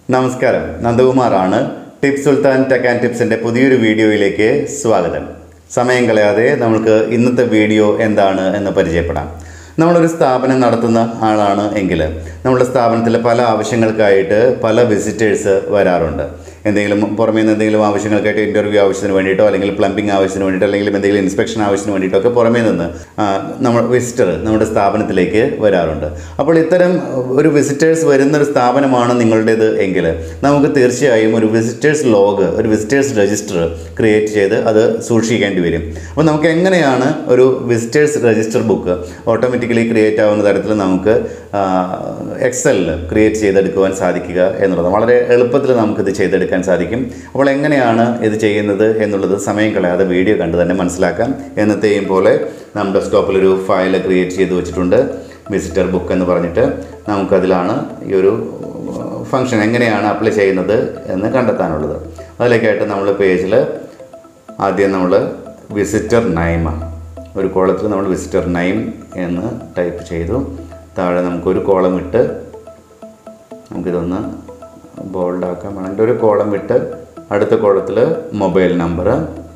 നമസ്കാരം നന്ദകുമാറാണ് tips Sultan tech and ടിപ്സിൻ്റെ പുതിയൊരു വീഡിയോയിലേക്ക് സ്വാഗതം സമയം കളയാതെ നമുക്ക് ഇന്നത്തെ വീഡിയോ എന്താണ് എന്ന് പരിചയപ്പെടാം നമ്മളൊരു സ്ഥാപനം നടത്തുന്ന ആളാണ് എങ്കിൽ നമ്മുടെ സ്ഥാപനത്തിൽ പല ആവശ്യങ്ങൾക്കായിട്ട് പല വിസിറ്റേഴ്സ് വരാറുണ്ട് എന്തെങ്കിലും പുറമേ നിന്ന് എന്തെങ്കിലും ആവശ്യങ്ങൾക്കായിട്ട് ഇൻ്റർവ്യൂ ആവശ്യത്തിന് വേണ്ടിയിട്ടോ അല്ലെങ്കിൽ പ്ലംബിംഗ് ആവശ്യത്തിന് വേണ്ടിയിട്ടോ അല്ലെങ്കിൽ എന്തെങ്കിലും ഇൻസ്പെക്ഷൻ ആവശ്യത്തിന് വേണ്ടിയിട്ടോ ഒക്കെ പുറമേ നിന്ന് ആ, നമ്മൾ വിസിറ്റർ നമ്മുടെ സ്ഥാപനത്തിലേക്ക് വരാറുണ്ട് അപ്പോൾ ഇത്തരം ഒരു വിസിറ്റേഴ്സ് വരുന്ന ഒരു സ്ഥാപനമാണ് നിങ്ങളുടേത് എങ്കിൽ നമുക്ക് തീർച്ചയായും ഒരു വിസിറ്റേഴ്സ് ലോഗ് ഒരു വിസിറ്റേഴ്സ് രജിസ്റ്റർ ക്രിയേറ്റ് ചെയ്ത് അത് സൂക്ഷിക്കേണ്ടി വരും അപ്പോൾ നമുക്ക് എങ്ങനെയാണ് ഒരു visitors register book automatically create ആവുന്ന തരത്തിൽ നമുക്ക് എക്സലിൽ ക്രിയേറ്റ് ചെയ്തെടുക്കുവാൻ സാധിക്കുക എന്നുള്ളത് വളരെ എളുപ്പത്തിൽ നമുക്കിത് ചെയ്തെടുക്കാൻ സാധിക്കും അപ്പോൾ എങ്ങനെയാണ് ഇത് ചെയ്യുന്നത് എന്നുള്ളത് സമയം കളയാതെ വീഡിയോ കണ്ട് തന്നെ മനസ്സിലാക്കാം എന്നത്തെയും പോലെ നമ്മുടെ ഡെസ്ക്ടോപ്പിൽ ഒരു ഫയൽ ക്രിയേറ്റ് ചെയ്ത് വെച്ചിട്ടുണ്ട് വിസിറ്റർ ബുക്ക് എന്ന് പറഞ്ഞിട്ട് നമുക്കതിലാണ് ഈ ഒരു ഫംഗ്ഷൻ എങ്ങനെയാണ് അപ്ലൈ ചെയ്യുന്നത് എന്ന് കണ്ടെത്താനുള്ളത് അതിലേക്കായിട്ട് നമ്മൾ പേജിൽ ആദ്യം നമ്മൾ വിസിറ്റർ നൈം ഒരു കോളത്തിൽ നമ്മൾ വിസിറ്റർ നൈം എന്ന് ടൈപ്പ് ചെയ്തു താഴെ നമുക്കൊരു കോളം ഇട്ട് നമുക്കിതൊന്ന് ബോൾഡാക്കാം വേണമെങ്കിൽ ഒരു കോളം ഇട്ട് അടുത്ത കോളത്തിൽ മൊബൈൽ നമ്പർ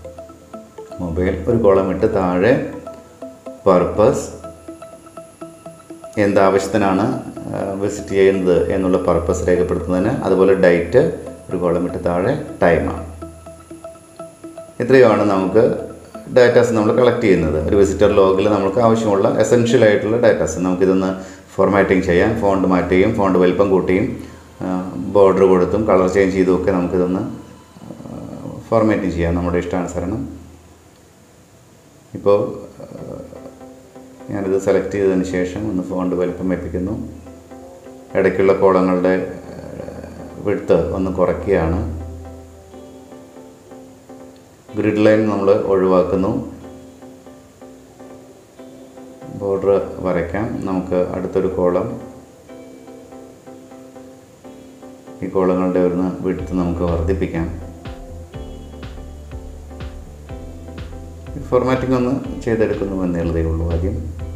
മൊബൈൽ ഒരു കോളം ഇട്ട് താഴെ പർപ്പസ് എന്താവശ്യത്തിനാണ് വിസിറ്റ് ചെയ്യുന്നത് എന്നുള്ള പർപ്പസ് രേഖപ്പെടുത്തുന്നതിന് അതുപോലെ ഡേറ്റ് ഒരു കോളം ഇട്ട് താഴെ ടൈമാണ് ഇത്രയുമാണ് നമുക്ക് ഡാറ്റാസ് നമ്മൾ കളക്ട് ചെയ്യുന്നത് ഒരു വിസിറ്റർ ലോഗിൽ നമുക്ക് ആവശ്യമുള്ള എസെൻഷ്യൽ ആയിട്ടുള്ള ഡാറ്റാസ് നമുക്കിതൊന്ന് ഫോർമാറ്റിംഗ് ചെയ്യാം ഫോണ്ട് മാറ്റുകയും ഫോണ്ട് വലിപ്പം കൂട്ടിയും ബോർഡർ കൊടുത്തും കളർ ചേഞ്ച് ചെയ്തും ഒക്കെ നമുക്കിതൊന്ന് ഫോർമാറ്റിംഗ് ചെയ്യാം നമ്മുടെ ഇഷ്ടാനുസരണം ഇപ്പോൾ ഞാനിത് സെലക്ട് ചെയ്തതിന് ശേഷം ഒന്ന് ഫോണ്ട് വലിപ്പം വെപ്പിക്കുന്നു ഇടയ്ക്കുള്ള കോളങ്ങളുടെ വിടുത്ത് ഒന്ന് കുറയ്ക്കുകയാണ് ഗ്രിഡ് ലൈൻ നമ്മൾ ഒഴിവാക്കുന്നു ബോർഡർ വരയ്ക്കാം നമുക്ക് അടുത്തൊരു കോളം ഈ കോളങ്ങളുടെ ഒരു വിടുത്ത് നമുക്ക് വർദ്ധിപ്പിക്കാം ഫോർമാറ്റിംഗ് ഒന്ന് ചെയ്തെടുക്കുന്നു എന്നുള്ളതേ ഉള്ളൂ ആദ്യം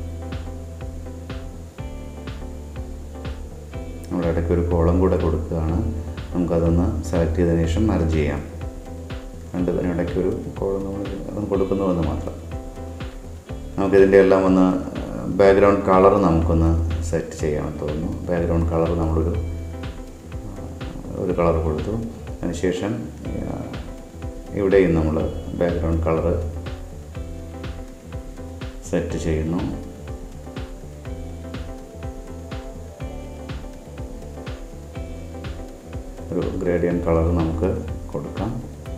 നമ്മൾ ഇടയ്ക്ക് ഒരു കോളം കൂടെ കൊടുക്കുകയാണ് നമുക്കതൊന്ന് സെലക്ട് ചെയ്തതിന് ശേഷം മർജ് ചെയ്യാം രണ്ടിതിന് ഇടയ്ക്ക് ഒരു കോളം നമ്മൾ അതും കൊടുക്കുന്നു എന്ന് മാത്രം നമുക്കിതിൻ്റെ എല്ലാം ഒന്ന് ബാക്ക്ഗ്രൗണ്ട് കളർ നമുക്കൊന്ന് സെറ്റ് ചെയ്യാമെന്ന് തോന്നുന്നു ബാക്ക്ഗ്രൗണ്ട് കളർ നമ്മളൊരു ഒരു കളർ കൊടുത്തു അതിനുശേഷം ഇവിടെയും നമ്മൾ ബാക്ക്ഗ്രൗണ്ട് കളർ സെറ്റ് ചെയ്യുന്നു ഒരു ഗ്രേഡിയൻ കളർ നമുക്ക് കൊടുക്കാം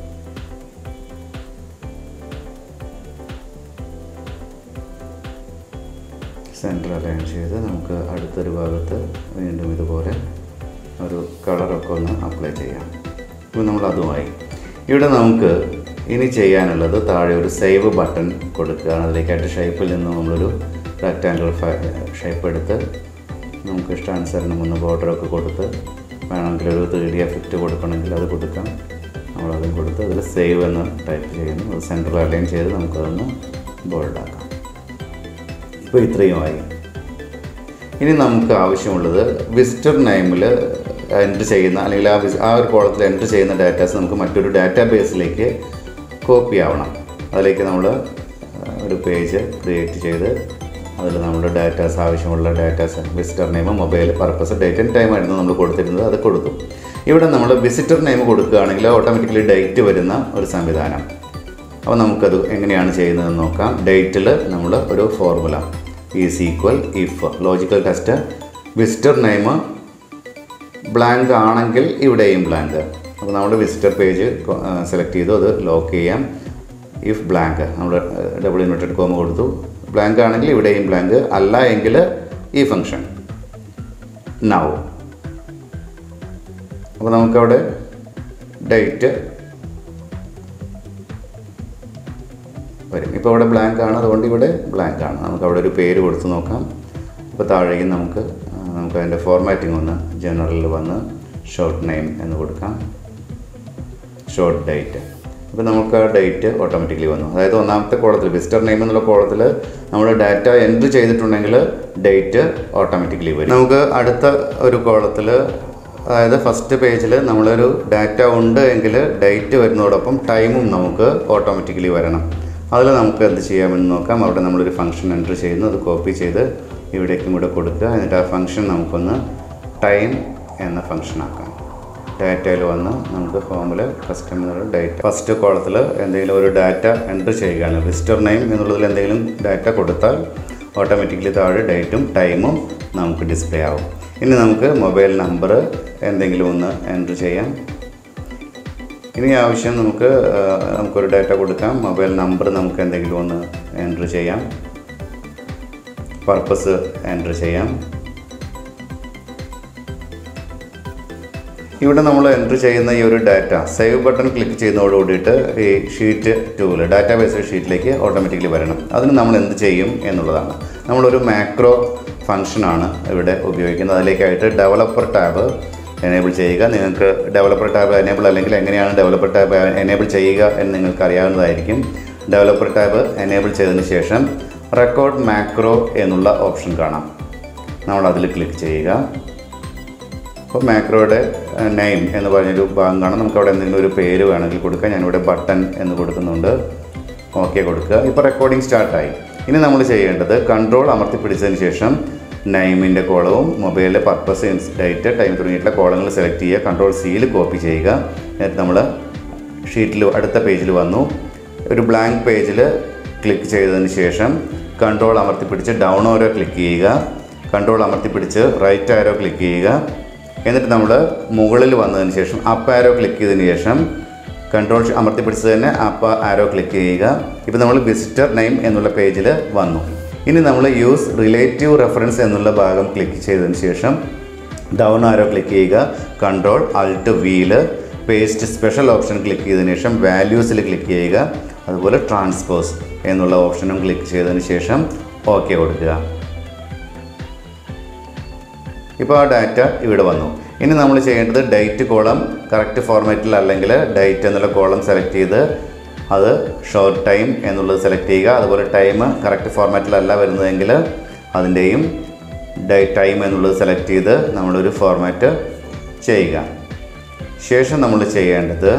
സെൻറ്റർ അലൈൻ ചെയ്ത് നമുക്ക് അടുത്തൊരു ഭാഗത്ത് വീണ്ടും ഇതുപോലെ ഒരു കളറൊക്കെ ഒന്ന് അപ്ലൈ ചെയ്യാം ഇപ്പോൾ നമ്മൾ അതുമായി ഇവിടെ നമുക്ക് ഇനി ചെയ്യാനുള്ളത് താഴെ ഒരു സേവ് ബട്ടൺ കൊടുക്കുകയാണ് അതിലേക്കായിട്ട് ഷേപ്പിൽ നിന്ന് നമ്മളൊരു റെക്റ്റാങ്കിൾ ഷേപ്പ് എടുത്ത് നമുക്ക് ഇഷ്ടാനുസരണം ഒന്ന് ബോർഡറൊക്കെ കൊടുത്ത് വേണമെങ്കിൽ ഒരു ത്രീ ഡി എഫക്റ്റ് കൊടുക്കണമെങ്കിൽ അത് കൊടുക്കാം നമ്മളതും കൊടുത്ത് അതിൽ സേവ് എന്ന് ടൈപ്പ് ചെയ്യുന്നു അത് സെൻറ്റർ അലൈൻ ചെയ്ത് നമുക്കതൊന്ന് ബോൾഡാക്കാം ഇപ്പോൾ ഇത്രയുമായി ഇനി നമുക്ക് ആവശ്യമുള്ളത് വിസിറ്റർ നെയിമിൽ എൻട്രി ചെയ്യുന്ന അല്ലെങ്കിൽ ആ വിസ് ആ ഒരു കോളത്തിൽ എൻട്രി ചെയ്യുന്ന ഡാറ്റാസ് നമുക്ക് മറ്റൊരു ഡാറ്റാ ബേസിലേക്ക് കോപ്പി ആവണം അതിലേക്ക് നമ്മൾ ഒരു പേജ് ക്രിയേറ്റ് ചെയ്ത് അതിൽ നമ്മുടെ ഡാറ്റാസ് ആവശ്യമുള്ള datas visitor name mobile purpose date and time ആയിരുന്നു നമ്മൾ കൊടുത്തിരുന്നത് അത് കൊടുത്തു ഇവിടെ നമ്മൾ വിസിറ്റർ നെയിം കൊടുക്കുകയാണെങ്കിൽ ഓട്ടോമാറ്റിക്കലി ഡേറ്റ് വരുന്ന ഒരു സംവിധാനം അപ്പോൾ നമുക്കത് എങ്ങനെയാണ് ചെയ്യുന്നതെന്ന് നോക്കാം ഡേറ്റിൽ നമ്മൾ ഒരു formula is equal if logical test visitor name blank ആണെങ്കിൽ ഇവിടെയും ബ്ലാങ്ക് അപ്പോൾ നമ്മൾ വിസിറ്റർ പേജ് സെലക്ട് ചെയ്തു അത് ലോക്ക് ചെയ്യാം ഇഫ് ബ്ലാങ്ക് നമ്മൾ ഡബിൾ ഇൻവെർട്ടഡ് കോമ കൊടുത്തു ബ്ലാങ്ക് ആണെങ്കിൽ ഇവിടെയും ബ്ലാങ്ക് അല്ല എങ്കിൽ ഈ ഫങ്ഷൻ നൗ അപ്പോൾ നമുക്കവിടെ ഡേറ്റ് വരും ഇപ്പോൾ ഇവിടെ ബ്ലാങ്ക് ആണ് അതുകൊണ്ട് ഇവിടെ ബ്ലാങ്ക് ആണ് നമുക്ക് അവിടെ ഒരു പേര് കൊടുത്ത് നോക്കാം ഇപ്പോൾ താഴേക്കും നമുക്ക് ആ, നമുക്ക് അതിൻ്റെ ഫോർമാറ്റിംഗ് ഒന്ന് ജനറലിൽ വന്ന് ഷോർട്ട് നെയിം എന്ന് കൊടുക്കാം ഷോർട്ട് ഡേറ്റ് അപ്പോൾ നമുക്ക് ആ ഡേറ്റ് ഓട്ടോമാറ്റിക്കലി വന്നു അതായത് ഒന്നാമത്തെ കോളത്തിൽ വിസിറ്റർ നെയിം എന്നുള്ള കോളത്തിൽ നമ്മൾ ഡാറ്റ എൻട്രി ചെയ്തിട്ടുണ്ടെങ്കിൽ ഡേറ്റ് ഓട്ടോമാറ്റിക്കലി വരും നമുക്ക് അടുത്ത ഒരു കോളത്തിൽ അതായത് ഫസ്റ്റ് പേജിൽ നമ്മളൊരു ഡാറ്റ ഉണ്ട് എങ്കിൽ ഡേറ്റ് വരുന്നതോടൊപ്പം ടൈമും നമുക്ക് ഓട്ടോമാറ്റിക്കലി വരണം അതിൽ നമുക്ക് എന്ത് ചെയ്യാമെന്ന് നോക്കാം അവിടെ നമ്മളൊരു ഫംഗ്ഷൻ എൻ്റർ ചെയ്യുന്നു അത് കോപ്പി ചെയ്ത് ഇവിടേക്കും കൂടെ കൊടുക്കുക എന്നിട്ട് ആ ഫംഗ്ഷൻ നമുക്കൊന്ന് ടൈം എന്ന ഫംഗ്ഷൻ ആക്കാം ഡാറ്റയിൽ വന്ന് നമുക്ക് ഹോമിൽ കസ്റ്റമർ ഡേറ്റ ഫസ്റ്റ് കോളത്തിൽ എന്തെങ്കിലും ഒരു ഡാറ്റ എൻ്റർ ചെയ്യുകയാണ് വിസിറ്റർ നെയിം എന്നുള്ളതിൽ എന്തെങ്കിലും ഡാറ്റ കൊടുത്താൽ ഓട്ടോമാറ്റിക്കലി താഴെ ഡേറ്റും ടൈമും നമുക്ക് ഡിസ്പ്ലേ ആവും ഇനി നമുക്ക് മൊബൈൽ നമ്പർ എന്തെങ്കിലും ഒന്ന് എൻ്റർ ചെയ്യാം ഇനി ആവശ്യം നമുക്ക് ആ, നമുക്കൊരു ഡാറ്റ കൊടുക്കാം മൊബൈൽ നമ്പർ നമുക്ക് എന്തെങ്കിലും ഒന്ന് എൻ്റർ ചെയ്യാം പർപ്പസ് എൻ്റർ ചെയ്യാം ഇവിടെ നമ്മൾ എൻ്റർ ചെയ്യുന്ന ഈ ഒരു ഡാറ്റ സേവ് ബട്ടൺ ക്ലിക്ക് ചെയ്യുന്നതോട് കൂടിയിട്ട് ഈ ഷീറ്റ് ടൂല് ഡാറ്റാ ബേസ്ഡ് ഷീറ്റിലേക്ക് ഓട്ടോമാറ്റിക്കലി വരണം അതിന് നമ്മൾ എന്ത് ചെയ്യും എന്നുള്ളതാണ് നമ്മളൊരു മാക്രോ ഫംഗ്ഷനാണ് ഇവിടെ ഉപയോഗിക്കുന്നത് അതിലേക്കായിട്ട് ഡെവലപ്പർ ടാബ് എനേബിൾ ചെയ്യുക നിങ്ങൾക്ക് ഡെവലപ്പർ ടാബ് എനേബിൾ അല്ലെങ്കിൽ എങ്ങനെയാണ് ഡെവലപ്പർ ടാബ് എനേബിൾ ചെയ്യുക എന്ന് നിങ്ങൾക്ക് അറിയാവുന്നതായിരിക്കും ഡെവലപ്പർ ടാബ് എനേബിൾ ചെയ്തതിന് ശേഷം റെക്കോർഡ് മാക്രോ എന്നുള്ള ഓപ്ഷൻ കാണാം നമ്മൾ അതിൽ ക്ലിക്ക് ചെയ്യുക അപ്പോൾ മാക്രോയുടെ നെയിം എന്ന് പറഞ്ഞൊരു ഭാഗം കാണാം നമുക്ക് അവിടെ എന്തെങ്കിലും ഒരു പേര് വേണമെങ്കിൽ കൊടുക്കാം ഞാനിവിടെ ബട്ടൺ എന്ന് കൊടുക്കുന്നുണ്ട് ഓക്കെ കൊടുക്കുക ഇപ്പോൾ റെക്കോർഡിംഗ് സ്റ്റാർട്ടായി ഇനി നമ്മൾ ചെയ്യേണ്ടത് കൺട്രോൾ അമർത്തി പിടിച്ചതിന് ശേഷം നെയിമിൻ്റെ കോളവും മൊബൈലിലെ പർപ്പസ് ഡേറ്റ് ടൈം തുടങ്ങിയിട്ടുള്ള കോളങ്ങൾ സെലക്ട് ചെയ്യുക കൺട്രോൾ സിയിൽ കോപ്പി ചെയ്യുക എന്നിട്ട് നമ്മൾ ഷീറ്റിൽ അടുത്ത പേജിൽ വന്നു ഒരു ബ്ലാങ്ക് പേജിൽ ക്ലിക്ക് ചെയ്തതിന് ശേഷം കൺട്രോൾ അമർത്തി പിടിച്ച് ഡൗൺ ഓരോ ക്ലിക്ക് ചെയ്യുക കൺട്രോൾ അമർത്തി പിടിച്ച് റൈറ്റ് ആരോ ക്ലിക്ക് ചെയ്യുക എന്നിട്ട് നമ്മൾ മുകളിൽ വന്നതിന് ശേഷം അപ്പ് ആരോ ക്ലിക്ക് ചെയ്തതിന് ശേഷം കൺട്രോൾ അമർത്തി പിടിച്ച് തന്നെ അപ്പ് ആരോ ക്ലിക്ക് ചെയ്യുക ഇപ്പോൾ നമ്മൾ വിസിറ്റർ നെയിം എന്നുള്ള പേജിൽ വന്നു ഇനി നമ്മൾ യൂസ് റിലേറ്റീവ് റെഫറൻസ് എന്നുള്ള ഭാഗം ക്ലിക്ക് ചെയ്തതിന് ശേഷം ഡൗൺ ആരോ ക്ലിക്ക് ചെയ്യുക control alt V paste special option click ചെയ്തതിന് ശേഷം വാല്യൂസിൽ ക്ലിക്ക് ചെയ്യുക അതുപോലെ ട്രാൻസ്പോസ് എന്നുള്ള ഓപ്ഷനും ക്ലിക്ക് ചെയ്തതിന് ശേഷം ഓക്കെ കൊടുക്കുക ഇപ്പോൾ ആ ഡാറ്റ ഇവിടെ വന്നു ഇനി നമ്മൾ ചെയ്യേണ്ടത് ഡേറ്റ് കോളം കറക്റ്റ് ഫോർമാറ്റിൽ അല്ലെങ്കിൽ ഡേറ്റ് എന്നുള്ള കോളം സെലക്ട് ചെയ്ത് അത് ഷോർട്ട് ടൈം എന്നുള്ളത് സെലക്ട് ചെയ്യുക അതുപോലെ ടൈം കറക്റ്റ് ഫോർമാറ്റിലല്ല വരുന്നതെങ്കിൽ അതിൻ്റെയും ഡേ ടൈം എന്നുള്ളത് സെലക്ട് ചെയ്ത് നമ്മളൊരു ഫോർമാറ്റ് ചെയ്യുക ശേഷം നമ്മൾ ചെയ്യേണ്ടത്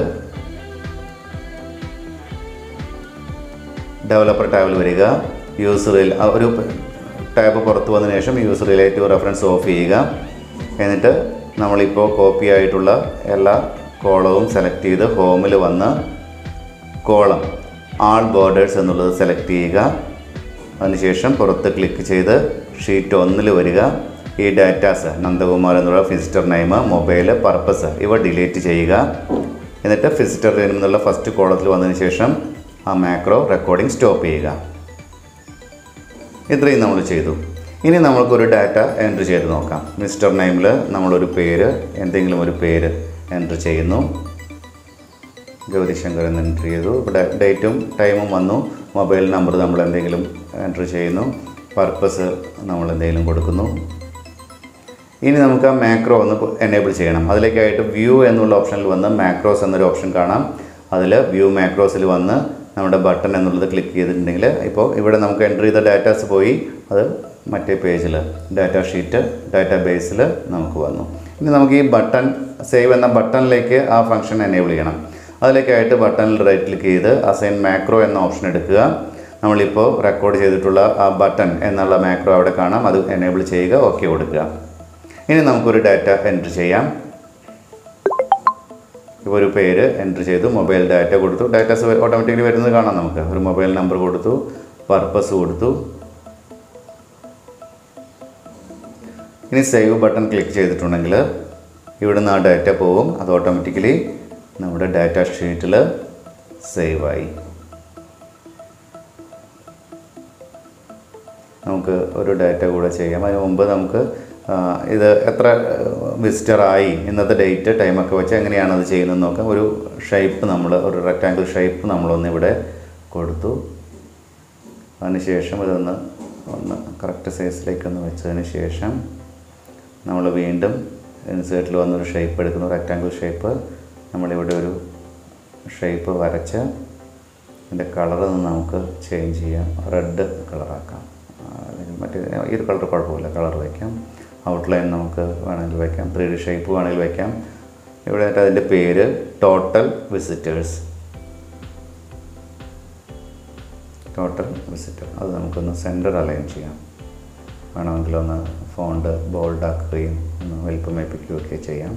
ഡെവലപ്പർ ടാബിൽ വരിക യൂസറിൽ ഒരു ടാബ് പുറത്ത് വന്നതിന് ശേഷം യൂസർ റിലേറ്റീവ് റെഫറൻസ് ഓഫ് ചെയ്യുക എന്നിട്ട് നമ്മളിപ്പോൾ കോപ്പി ആയിട്ടുള്ള എല്ലാ കോളവും സെലക്ട് ചെയ്ത് ഹോമിൽ വന്ന് കോളം ആൾ ബോർഡേഴ്സ് എന്നുള്ളത് സെലക്ട് ചെയ്യുക അതിനുശേഷം പുറത്ത് ക്ലിക്ക് ചെയ്ത് ഷീറ്റ് ഒന്നിൽ വരിക ഈ ഡാറ്റാസ് നന്ദകുമാർ എന്നുള്ള ഫിസിറ്റർ നെയിം മൊബൈൽ പർപ്പസ് ഇവ ഡിലീറ്റ് ചെയ്യുക എന്നിട്ട് ഫിസിറ്റർ നെയിം എന്നുള്ള ഫസ്റ്റ് കോളത്തിൽ വന്നതിന് ശേഷം ആ മാക്രോ റെക്കോർഡിംഗ് സ്റ്റോപ്പ് ചെയ്യുക ഇത്രയും നമ്മൾ ചെയ്തു ഇനി നമ്മൾക്കൊരു ഡാറ്റ എൻറ്റർ ചെയ്ത് നോക്കാം മിസ്റ്റർ നെയിമിൽ നമ്മളൊരു പേര് എന്തെങ്കിലും ഒരു പേര് എൻറ്റർ ചെയ്യുന്നു ഗൗരിശങ്കർ എന്ന് എൻറ്റർ ചെയ്തു ഇവിടെ ഡേറ്റും ടൈമും വന്നു മൊബൈൽ നമ്പർ നമ്മൾ എന്തെങ്കിലും എൻറ്റർ ചെയ്യുന്നു പർപ്പസ് നമ്മൾ എന്തെങ്കിലും കൊടുക്കുന്നു ഇനി നമുക്ക് ആ മാക്രോ ഒന്ന് എനേബിൾ ചെയ്യണം അതിലേക്കായിട്ട് വ്യൂ എന്നുള്ള ഓപ്ഷനിൽ വന്ന് മാക്രോസ് എന്നൊരു ഓപ്ഷൻ കാണാം അതിൽ വ്യൂ മാക്രോസിൽ വന്ന് നമ്മുടെ ബട്ടൺ എന്നുള്ളത് ക്ലിക്ക് ചെയ്തിട്ടുണ്ടെങ്കിൽ ഇപ്പോൾ ഇവിടെ നമുക്ക് എൻ്റർ ചെയ്ത ഡാറ്റാസ് പോയി അത് മറ്റേ പേജിൽ ഡാറ്റ ഷീറ്റ് ഡാറ്റാ ബേസിൽ നമുക്ക് വന്നു ഇനി നമുക്ക് ഈ ബട്ടൺ സേവ് എന്ന ബട്ടണിലേക്ക് ആ ഫംഗ്ഷൻ എനേബിൾ ചെയ്യണം അതിലേക്കായിട്ട് ബട്ടണിൽ റൈറ്റ് ക്ലിക്ക് ചെയ്ത് അസൈൻ മാക്രോ എന്ന ഓപ്ഷൻ എടുക്കുക നമ്മളിപ്പോൾ റെക്കോർഡ് ചെയ്തിട്ടുള്ള ആ ബട്ടൺ എന്നുള്ള മാക്രോ അവിടെ കാണാം അത് എനേബിൾ ചെയ്യുക ഓക്കെ കൊടുക്കുക ഇനി നമുക്കൊരു ഡാറ്റ എൻറ്റർ ചെയ്യാം ഇപ്പോൾ ഒരു പേര് എൻറ്റർ ചെയ്തു മൊബൈൽ ഡാറ്റ കൊടുത്തു ഡാറ്റാസ് ഓട്ടോമാറ്റിക്കലി വരുന്നത് കാണാം നമുക്ക് ഒരു മൊബൈൽ നമ്പർ കൊടുത്തു പർപ്പസ് കൊടുത്തു ഇനി സേവ് ബട്ടൺ ക്ലിക്ക് ചെയ്തിട്ടുണ്ടെങ്കിൽ ഇവിടുന്ന് ആ ഡാറ്റ പോവും അത് ഓട്ടോമാറ്റിക്കലി നമ്മുടെ ഡാറ്റ ഷീറ്റിൽ സേവായി നമുക്ക് ഒരു ഡാറ്റ കൂടെ ചെയ്യാം അതിന് മുമ്പ് നമുക്ക് ആ, ഇത് എത്ര വിസിറ്റർ ആയി ഇന്നത്തെ ഡേറ്റ് ടൈമൊക്കെ വെച്ച് എങ്ങനെയാണ് അത് ചെയ്യുന്നത് നോക്കാം ഒരു ഷേപ്പ് നമ്മൾ ഒരു റെക്റ്റാങ്കിൾ ഷേപ്പ് നമ്മളൊന്ന് ഇവിടെ കൊടുത്തു അതിനുശേഷം ഇതൊന്ന് ഒന്ന് കറക്റ്റ് സൈസിലേക്ക് ഒന്ന് വെച്ചതിന് ശേഷം നമ്മൾ വീണ്ടും ഇൻസേർട്ടിൽ വന്നൊരു ഷേപ്പ് എടുക്കുന്നു റെക്റ്റാങ്കിൾ ഷേപ്പ് നമ്മളിവിടെ ഒരു ഷേപ്പ് വരച്ച് ഇതിൻ്റെ കളർ നമുക്ക് ചേഞ്ച് ചെയ്യാം റെഡ് കളറാക്കാം അല്ലെങ്കിൽ മറ്റേ ഈ ഒരു കളർ കുഴപ്പമില്ല കളർ വയ്ക്കാം ഔട്ട്ലൈൻ നമുക്ക് വേണമെങ്കിൽ വയ്ക്കാം ത്രീ ഡി ഷേപ്പ് വേണമെങ്കിൽ വയ്ക്കാം ഇവിടെ എന്നിട്ട് അതിൻ്റെ പേര് ടോട്ടൽ വിസിറ്റേഴ്സ് ടോട്ടൽ വിസിറ്റർ അത് നമുക്കൊന്ന് സെൻറ്റർ അലൈൻ ചെയ്യാം വേണമെങ്കിൽ ഒന്ന് ഫോണ്ട് ബോൾഡാക്കുകയും ഒന്ന് വലിപ്പമേപ്പിക്കുകയൊക്കെ ചെയ്യാം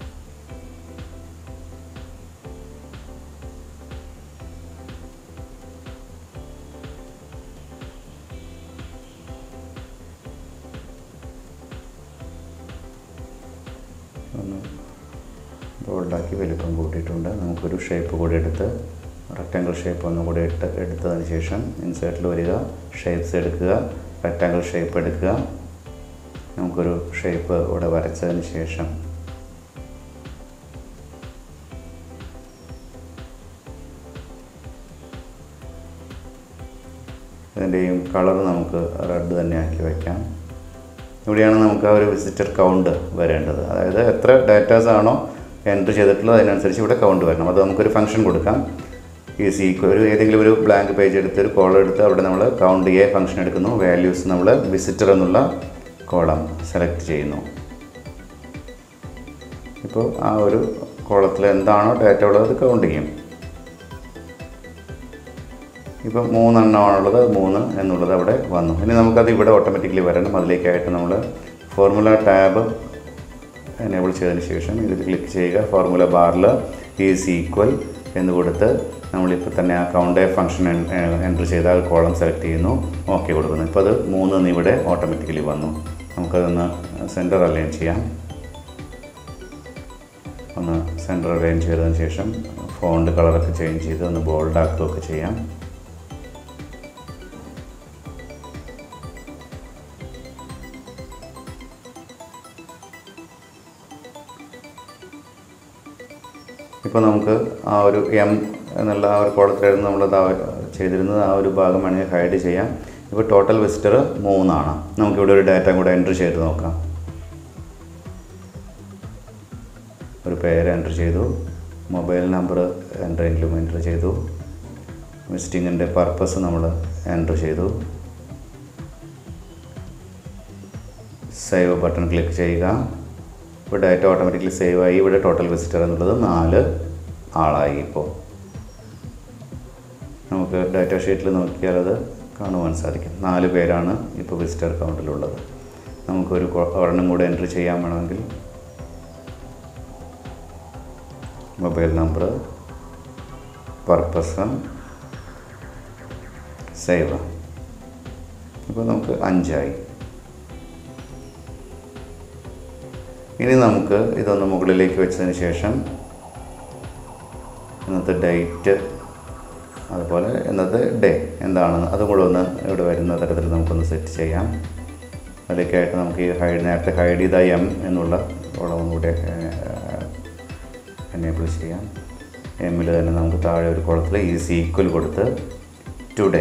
ഒന്ന് ബോൾഡാക്കി വലിപ്പം കൂട്ടിയിട്ടുണ്ട് നമുക്കൊരു ഷേപ്പ് കൂടി എടുത്ത് റെക്റ്റാങ്കിൾ ഷേപ്പ് ഒന്നും കൂടി ഇട്ട് എടുത്തതിന് ശേഷം ഇൻസേർട്ടിൽ വരിക ഷേപ്സ് എടുക്കുക റെക്റ്റാങ്കിൾ ഷേപ്പ് എടുക്കുക നമുക്കൊരു ഷേപ്പ് ഇവിടെ വരച്ചതിന് ശേഷം ഇതിൻ്റെയും കളർ നമുക്ക് റെഡ് തന്നെ ആക്കി വയ്ക്കാം ഇവിടെയാണ് നമുക്ക് ആ ഒരു വിസിറ്റർ കൗണ്ട് വരേണ്ടത് അതായത് എത്ര ഡാറ്റാസ് ആണോ എൻട്രി ചെയ്തിട്ടുള്ളത് അതിനനുസരിച്ച് ഇവിടെ കൗണ്ട് വരണം അത് നമുക്കൊരു ഫംഗ്ഷൻ കൊടുക്കാം ഈ സീക്വൽ ഒരു ഏതെങ്കിലും ഒരു ബ്ലാങ്ക് പേജ് എടുത്ത് ഒരു കോളം എടുത്ത് അവിടെ നമ്മൾ കൗണ്ട് എ ഫംഗ്ഷൻ എടുക്കുന്നു വാല്യൂസ് നമ്മൾ വിസിറ്റർ എന്നുള്ള കോളം സെലക്ട് ചെയ്യുന്നു ഇപ്പോൾ ആ ഒരു കോളത്തിൽ എന്താണോ ഡാറ്റ ഉള്ളത് അത് കൗണ്ട് ചെയ്യും ഇപ്പം മൂന്നെണ്ണമാണുള്ളത് മൂന്ന് എന്നുള്ളത് അവിടെ വന്നു ഇനി നമുക്കത് ഇവിടെ ഓട്ടോമാറ്റിക്കലി വരണം അതിലേക്കായിട്ട് നമ്മൾ ഫോർമുല ടാബ് എനേബിൾ ചെയ്തതിന് ശേഷം ഇതിൽ ക്ലിക്ക് ചെയ്യുക ഫോർമുല ബാറിൽ ഈസ് ഈക്വൽ എന്ന് കൊടുത്ത് നമ്മളിപ്പോൾ തന്നെ ആ കൗണ്ട് ഫംഗ്ഷൻ എൻ്റർ ചെയ്ത ആ കോളം സെലക്ട് ചെയ്യുന്നു ഓക്കെ കൊടുക്കുന്നു ഇപ്പോൾ അത് മൂന്ന് എന്ന് ഇവിടെ ഓട്ടോമാറ്റിക്കലി വന്നു നമുക്കതൊന്ന് സെൻറ്റർ അലൈൻ ചെയ്യാം ഒന്ന് സെൻറ്റർ അലൈൻ ചെയ്തതിന് ശേഷം ഫോണ്ട് കളറൊക്കെ ചേഞ്ച് ചെയ്ത് ഒന്ന് ബോൾഡ് ആക്കുകയൊക്കെ ചെയ്യാം ഇപ്പോൾ നമുക്ക് ആ ഒരു എം എന്നുള്ള ആ ഒരു കോളത്തിലായിരുന്നു നമ്മളത് ആ ചെയ്തിരുന്നത് ആ ഒരു ഭാഗം വേണമെങ്കിൽ ഹൈഡ് ചെയ്യാം ഇപ്പോൾ ടോട്ടൽ വിസിറ്റർ മൂന്നാണ് നമുക്കിവിടെ ഒരു ഡാറ്റ കൂടെ എൻട്രി ചെയ്ത് നോക്കാം ഒരു പേര് എൻറ്റർ ചെയ്തു മൊബൈൽ നമ്പർ എന്തെങ്കിലും എൻറ്റർ ചെയ്തു വിസിറ്റിങ്ങിൻ്റെ പർപ്പസ് നമ്മൾ എൻറ്റർ ചെയ്തു സേവ് ബട്ടൺ ക്ലിക്ക് ചെയ്യുക ഇപ്പോൾ ഡാറ്റ ഓട്ടോമാറ്റിക്കലി സേവ് ആയി ഇവിടെ ടോട്ടൽ വിസിറ്റർ എന്നുള്ളത് നാല് ആളായി ഇപ്പോൾ നമുക്ക് ഡാറ്റ ഷീറ്റിൽ നോക്കിയാൽ അത് കാണുവാൻ സാധിക്കും നാല് പേരാണ് ഇപ്പോൾ വിസിറ്റർ കൗണ്ടിലുള്ളത് നമുക്കൊരു കൊ- ഒരെണ്ണം കൂടെ എൻട്രി ചെയ്യാൻ വേണമെങ്കിൽ മൊബൈൽ നമ്പർ പർപ്പസ് സേവ് ഇപ്പോൾ നമുക്ക് അഞ്ചായി ഇനി നമുക്ക് ഇതൊന്ന് മുകളിലേക്ക് വെച്ചതിന് ശേഷം ഇന്നത്തെ ഡേറ്റ് അതുപോലെ ഇന്നത്തെ ഡേ എന്താണെന്ന് അതും കൂടെ ഒന്ന് ഇവിടെ വരുന്ന തരത്തിൽ നമുക്കൊന്ന് സെറ്റ് ചെയ്യാം അതിലേക്കായിട്ട് നമുക്ക് ഈ ഹൈഡ് നേരത്തെ ഹൈഡ് ചെയ്ത എം എന്നുള്ള കോളം കൂടെ എനേബിൾ ചെയ്യാം എമ്മിൽ തന്നെ നമുക്ക് താഴെ ഒരു കുളത്തിൽ ഈസ് ഈക്വൽ കൊടുത്ത് ടുഡേ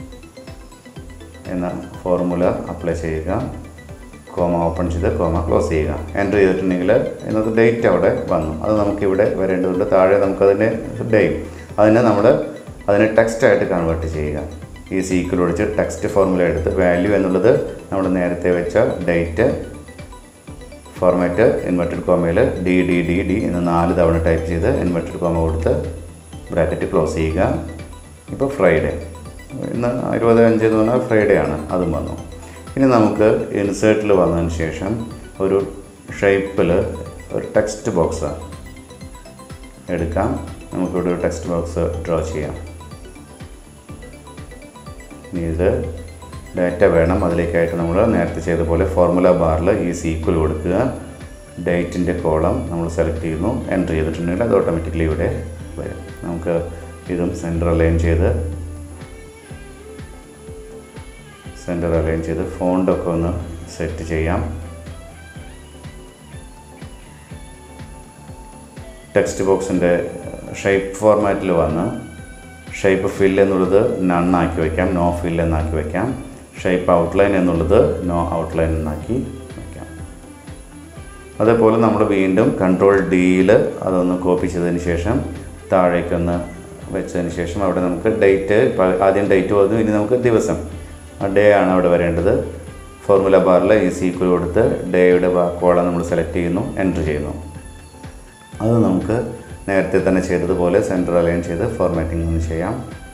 എന്ന ഫോർമുല അപ്ലൈ ചെയ്യുക കോമ ഓപ്പൺ ചെയ്ത് കോമ ക്ലോസ് ചെയ്യുക എൻ്റർ ചെയ്തിട്ടുണ്ടെങ്കിൽ ഇന്നത്തെ ഡേറ്റ് അവിടെ വന്നു അത് നമുക്കിവിടെ വരേണ്ടതുണ്ട് താഴെ നമുക്കതിൻ്റെ ഡേയും അതിനെ നമ്മൾ അതിനെ ടെക്സ്റ്റായിട്ട് കൺവേർട്ട് ചെയ്യുക ഈ സീക്കിൾ ഒഴിച്ച് ടെക്സ്റ്റ് ഫോർമുല എടുത്ത് വാല്യൂ എന്നുള്ളത് നമ്മൾ നേരത്തെ വെച്ച ഡേറ്റ് ഫോർമാറ്റ് ഇൻവെർട്ടഡ് കോമയിൽ ഡി ഡി ഡി ഡി എന്ന് നാല് തവണ ടൈപ്പ് ചെയ്ത് ഇൻവെർട്ടഡ് കോമ കൊടുത്ത് ബ്രാക്കറ്റ് ക്ലോസ് ചെയ്യുക ഇപ്പോൾ ഫ്രൈഡേ ഇന്ന് ഇരുപത് അഞ്ച് എന്ന് പറഞ്ഞാൽ ഫ്രൈഡേ ആണ് അതും വന്നു ഇനി നമുക്ക് ഇൻസേർട്ടിൽ വന്നതിന് ശേഷം ഒരു ഷേപ്പിൽ ഒരു ടെക്സ്റ്റ് ബോക്സ് എടുക്കാം നമുക്കിവിടെ ഒരു ടെക്സ്റ്റ് ബോക്സ് ഡ്രോ ചെയ്യാം ഇനി ഇത് ഡാറ്റ വേണം അതിലേക്കായിട്ട് നമ്മൾ നേരത്തെ ചെയ്ത പോലെ ഫോർമുല ബാറിൽ ഈ സീക്വൽ കൊടുക്കുക ഡേറ്റിൻ്റെ കോളം നമ്മൾ സെലക്ട് ചെയ്യുന്നു എൻ്റർ ചെയ്തിട്ടുണ്ടെങ്കിൽ അത് ഓട്ടോമാറ്റിക്കലി ഇവിടെ വരും നമുക്ക് ഇതും സെൻറ്റർ അലൈൻ ചെയ്ത് സെൻറ്റർ അലൈൻ ചെയ്ത് ഫോണ്ടൊക്കെ ഒന്ന് സെറ്റ് ചെയ്യാം ടെക്സ്റ്റ് ബോക്സിൻ്റെ ഷേപ്പ് ഫോർമാറ്റിൽ വന്ന് ഷേപ്പ് ഫിൽ എന്നുള്ളത് നണ്ണാക്കി വയ്ക്കാം നോ ഫിൽ എന്നാക്കി വയ്ക്കാം ഷേപ്പ് ഔട്ട്ലൈൻ എന്നുള്ളത് നോ ഔട്ട്ലൈൻ എന്നാക്കി വയ്ക്കാം അതേപോലെ നമ്മൾ വീണ്ടും കൺട്രോൾ ഡിയിൽ അതൊന്ന് കോപ്പി ചെയ്തതിന് ശേഷം താഴേക്കൊന്ന് വെച്ചതിന് ശേഷം അവിടെ നമുക്ക് ഡേറ്റ് ആദ്യം ഡേറ്റ് വന്നു ഇനി നമുക്ക് ദിവസം ആ ഡേ ആണ് അവിടെ വരേണ്ടത് ഫോർമുല ബാറിൽ ഈ സീക്വൽ കൊടുത്ത് ഡേയുടെ കോളം നമ്മൾ സെലക്ട് ചെയ്യുന്നു എൻ്റർ ചെയ്യുന്നു അത് നമുക്ക് നേരത്തെ തന്നെ ചെയ്തതുപോലെ സെൻറ്റർ അലൈൻ ചെയ്ത് ഫോർമാറ്റിംഗ് ഒന്ന് ചെയ്യാം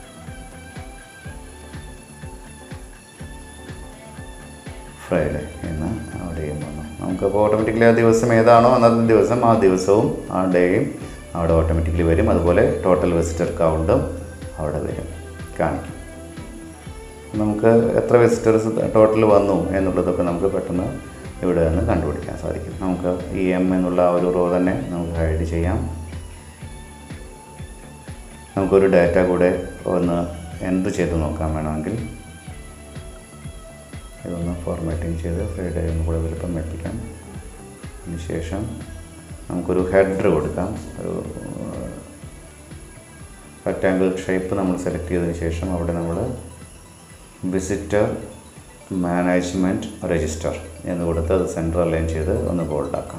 ഫ്രൈഡേ എന്ന് അവിടെയും വന്നു നമുക്കപ്പോൾ ഓട്ടോമാറ്റിക്കലി ആ ദിവസം ഏതാണോ അന്നത്തെ ദിവസം ആ ദിവസവും ആ ഡേയും അവിടെ ഓട്ടോമാറ്റിക്കലി വരും അതുപോലെ ടോട്ടൽ വിസിറ്റർ കൗണ്ടും അവിടെ വരും കാണിക്കും നമുക്ക് എത്ര വിസിറ്റേഴ്സ് ടോട്ടൽ വന്നു എന്നുള്ളതൊക്കെ നമുക്ക് പെട്ടെന്ന് ഇവിടെ നിന്ന് കണ്ടുപിടിക്കാൻ സാധിക്കും നമുക്ക് ഈ എം എന്നുള്ള ആ ഒരു റോ തന്നെ നമുക്ക് ഹൈഡ് ചെയ്യാം നമുക്കൊരു ഡാറ്റ കൂടെ ഒന്ന് എൻട്രി ചെയ്ത് നോക്കാൻ വേണമെങ്കിൽ ഇതൊന്ന് ഫോർമാറ്റിംഗ് ചെയ്ത് ഫ്രൈഡേ ഒന്ന് കൂടെ വലുപ്പം വെപ്പിക്കാം അതിനുശേഷം നമുക്കൊരു ഹെഡർ കൊടുക്കാം ഒരു റെക്റ്റാങ്കിൾ ഷേപ്പ് നമ്മൾ സെലക്ട് ചെയ്തതിന് ശേഷം അവിടെ നമ്മൾ വിസിറ്റർ മാനേജ്മെൻറ്റ് രജിസ്റ്റർ എന്ന് കൊടുത്ത് അത് സെൻറ്റർ അലൈൻ ചെയ്ത് ഒന്ന് ബോൾഡാക്കാം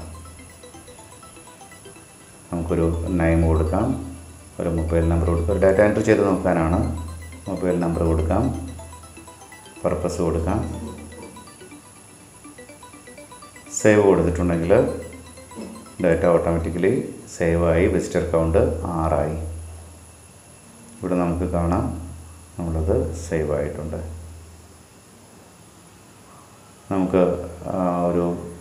നമുക്കൊരു നൈം കൊടുക്കാം ഒരു മൊബൈൽ നമ്പർ കൊടുക്കാം ഒരു ഡാറ്റ എൻട്രി ചെയ്ത് നോക്കാനാണ് മൊബൈൽ നമ്പർ കൊടുക്കാം പർപ്പസ് കൊടുക്കാം സേവ് കൊടുത്തിട്ടുണ്ടെങ്കിൽ ഡാറ്റ ഓട്ടോമാറ്റിക്കലി സേവായി വിസിറ്റർ കൗണ്ട് ആറായി ഇവിടെ നമുക്ക് കാണാം നമ്മളത് സേവ് ആയിട്ടുണ്ട് നമുക്ക് ആ ഒരു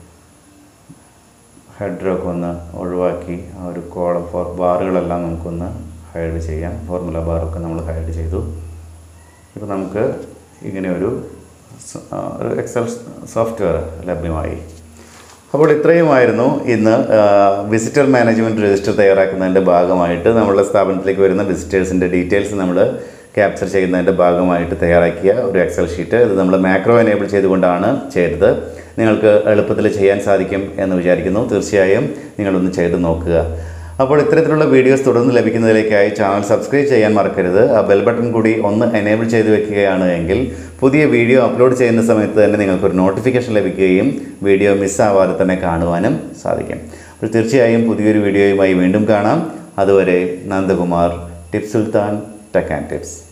ഹെഡറൊക്കെ ഒന്ന് ഒഴിവാക്കി ആ ഒരു കോളം ഫോർ ബാറുകളെല്ലാം നമുക്കൊന്ന് ഹൈഡ് ചെയ്യാം ഫോർമുല ബാറൊക്കെ നമ്മൾ ഹൈഡ് ചെയ്തു ഇപ്പോൾ നമുക്ക് ഇങ്ങനെ ഒരു സ- ആ, ഒരു എക്സൽ സോഫ്റ്റ്വെയർ ലഭ്യമായി അപ്പോൾ ഇത്രയുമായിരുന്നു ഇന്ന് വിസിറ്റർ മാനേജ്മെൻറ്റ് രജിസ്റ്റർ തയ്യാറാക്കുന്നതിൻ്റെ ഭാഗമായിട്ട് നമ്മളുടെ സ്ഥാപനത്തിലേക്ക് വരുന്ന വിസിറ്റേഴ്സിൻ്റെ ഡീറ്റെയിൽസ് നമ്മൾ ക്യാപ്ചർ ചെയ്യുന്നതിൻ്റെ ഭാഗമായിട്ട് തയ്യാറാക്കിയ ഒരു എക്സൽ ഷീറ്റ് ഇത് നമ്മൾ മാക്രോ എനേബിൾ ചെയ്തുകൊണ്ടാണ് ചെയ്തത് നിങ്ങൾക്ക് എളുപ്പത്തിൽ ചെയ്യാൻ സാധിക്കും എന്ന് വിചാരിക്കുന്നു തീർച്ചയായും നിങ്ങളൊന്ന് ചെയ്ത് നോക്കുക അപ്പോൾ ഇത്തരത്തിലുള്ള വീഡിയോസ് തുടർന്ന് ലഭിക്കുന്നതിലേക്കായി ചാനൽ സബ്സ്ക്രൈബ് ചെയ്യാൻ മറക്കരുത് ആ ബെൽ ബട്ടൺ കൂടി ഒന്ന് എനേബിൾ ചെയ്ത് വെക്കുകയാണ് എങ്കിൽ പുതിയ വീഡിയോ അപ്ലോഡ് ചെയ്യുന്ന സമയത്ത് തന്നെ നിങ്ങൾക്കൊരു നോട്ടിഫിക്കേഷൻ ലഭിക്കുകയും വീഡിയോ മിസ്സാവാതെ തന്നെ കാണുവാനും സാധിക്കും അപ്പോൾ തീർച്ചയായും പുതിയൊരു വീഡിയോയുമായി വീണ്ടും കാണാം അതുവരെ Nandakumar tips Sultan tech and tips